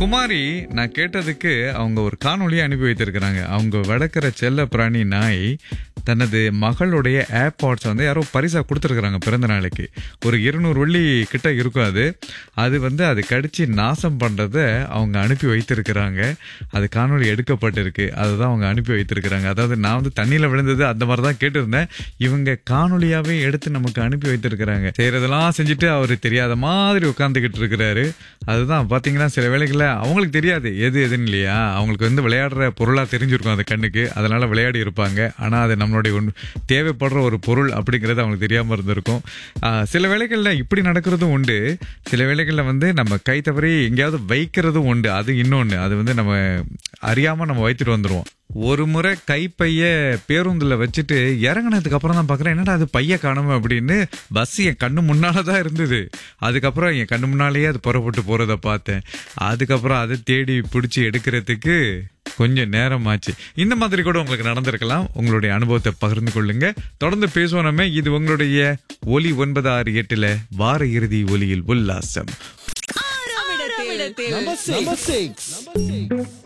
குமாரி நான் கேட்டதுக்கு அவங்க ஒரு காணொளியை அனுப்பி வைத்திருக்கிறாங்க அவங்க வளர்க்குற செல்ல பிராணி நாய் தனது மகளுடைய ஏர்பாட்ஸ் வந்து யாரோ பரிசா கொடுத்துருக்குறாங்க பிறந்த நாளைக்கு ஒரு இருநூறு வெள்ளி கிட்ட இருக்கும் அது அது வந்து அது கடிச்சு நாசம் பண்றத அவங்க அனுப்பி வைத்திருக்கிறாங்க அது காணொளி எடுக்கப்பட்டிருக்கு அதுதான் அவங்க அனுப்பி வைத்திருக்கிறாங்க அதாவது நான் வந்து தண்ணியில விழுந்தது அந்த மாதிரி தான் கேட்டிருந்தேன் இவங்க காணொளியாவே எடுத்து நமக்கு அனுப்பி வைத்திருக்கிறாங்க செய்யறதெல்லாம் செஞ்சுட்டு அவர் தெரியாத மாதிரி உட்காந்துக்கிட்டு இருக்கிறாரு அதுதான் பாத்தீங்கன்னா சில வேளைகள்ல அவங்களுக்கு தெரியாது எது எதுன்னு இல்லையா அவங்களுக்கு வந்து விளையாடுற பொருளா தெரிஞ்சிருக்கும் அந்த கண்ணுக்கு அதனால விளையாடி இருப்பாங்க ஆனா அது நம்மளுடைய ஒன்று தேவைப்படுற ஒரு பொருள் அப்படிங்கிறது அவங்களுக்கு தெரியாம இருந்திருக்கும் ஆஹ் சில வேளைகள்ல இப்படி நடக்கிறதும் உண்டு சில வேளைகள்ல வந்து நம்ம கை தவறி எங்கேயாவது வைக்கிறதும் உண்டு அது இன்னொன்னு அது வந்து நம்ம அறியாம நம்ம வைத்துட்டு வந்துருவோம் ஒரு முறை கைப்பைய பேருந்துல வச்சுட்டு இறங்குனதுக்கு அப்புறம் தான் பாக்குறேன் என்னடா அது பைய காணும அப்படின்னு பஸ் என் கண்ணு முன்னால தான் இருந்தது அதுக்கப்புறம் என் கண்ணு முன்னாலேயே அது புறப்பட்டு போறத பார்த்தேன் அதுக்கப்புறம் அதை தேடி பிடிச்சி எடுக்கிறதுக்கு கொஞ்சம் நேரம் ஆச்சு இந்த மாதிரி கூட உங்களுக்கு நடந்திருக்கலாம் உங்களுடைய அனுபவத்தை பகிர்ந்து கொள்ளுங்க தொடர்ந்து பேசுவோம் நம்ம இது உங்களுடைய ஒலி ஒன்பது ஆறு எட்டுல வார இறுதி ஒலியில் உல்லாசம் ஆறாவிடத்தில் Number six. Number six.